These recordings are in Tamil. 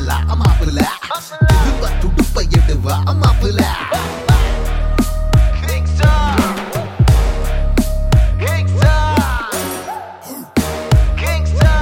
மாப்பிள மாப்பிள துடுப்ப துடுப்ப எடுவா மாப்பிள Gangsta. Gangsta. Gangsta.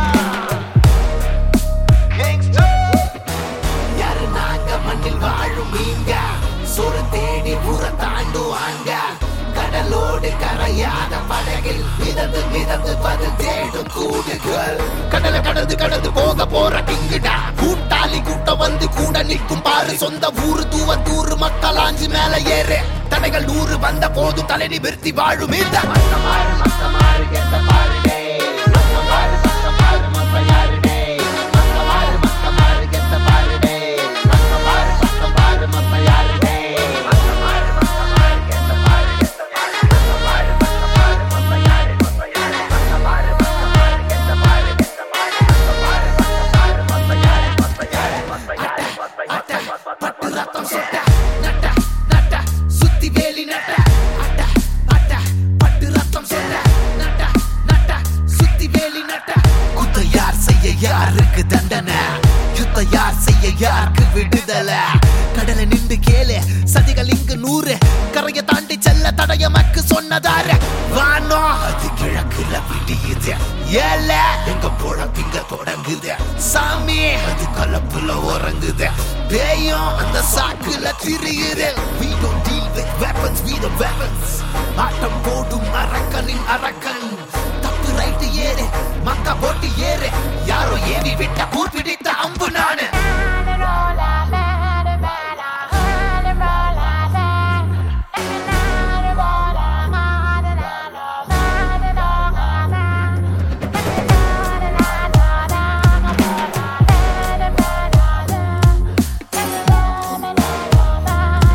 Gangsta. யாரு நாங்க மண்ணில் வாழும் மீங்க சோறு தேடி ஊர தாண்டுவாங்க கடலோடு கரையாத படகில் மிதந்து மிதந்து பதில் தேடும் கூடுகள் கடலை கடந்து கடந்து போக போற டிங்குடா கூட்டாளி கூட்டம் வந்து கூட நிற்கும் பாரு சொந்த ஊரு தூவ தூரு மக்களாஞ்சி மேல ஏறு தடைகள் நூறு வந்த போதும் தலை நிமிர்த்தி வாழும் இந்த மத்தமாறு மத்தமாறு கெட்ட பாரு டேய். மத்தமாறு மத்தமாறு மத்த யாரு டேய். மத்தமாறு மத்தமாறு கெட்ட பாரு டேய். மத்தமாறு மத்தமாறு மத்த யாரு டேய். மத்தமாறு மத்தமாறு கெட்ட பாரு கெட்ட பாரு. மத்தமாறு மத்தமாறு மத்த யாரு மத்த யாரு. மத்தமாறு மத்தமாறு கெட்ட பாரு கெட்ட பாரு. மத்தமாறு மத்தமாறு மத்த யாரு மத்த யாரு மத்த யாரு மத்த யாரு மத்த பட்டு ரத்தம் சொட்ட நட்ட நட்ட சுத்தி வேலி நட்ட அட்ட அட்ட பட்டு ரத்தம் சொட்ட நட்ட நட்ட சுத்தி வேலி நட்ட குத்த யார் செய்ய யாருக்கு தண்டனை யுத்த யார் செய்ய யாருக்கு விடுதலை கடலை நின்று கேளு சதிகள் இங்கு நூறு கரையை தாண்டி செல்ல தடயமக்கு சொன்னதாரு வானோ அது கிழக்குல விடியுது ஏல எங்க பொழப்பிங்க தொடங்குது சாமி அது கலப்புல உறங்குது பேயும் அந்த சாக்குல திரியுது we don't deal with weapons we the weapons ஆட்டம் போடும் அரக்கனின் அரக்கன் தப்பு ரைட்டு ஏறு மக்கா போட்டு ஏறு யாரோ ஏவி விட்ட கூர் பிடித்த அம்பு நானு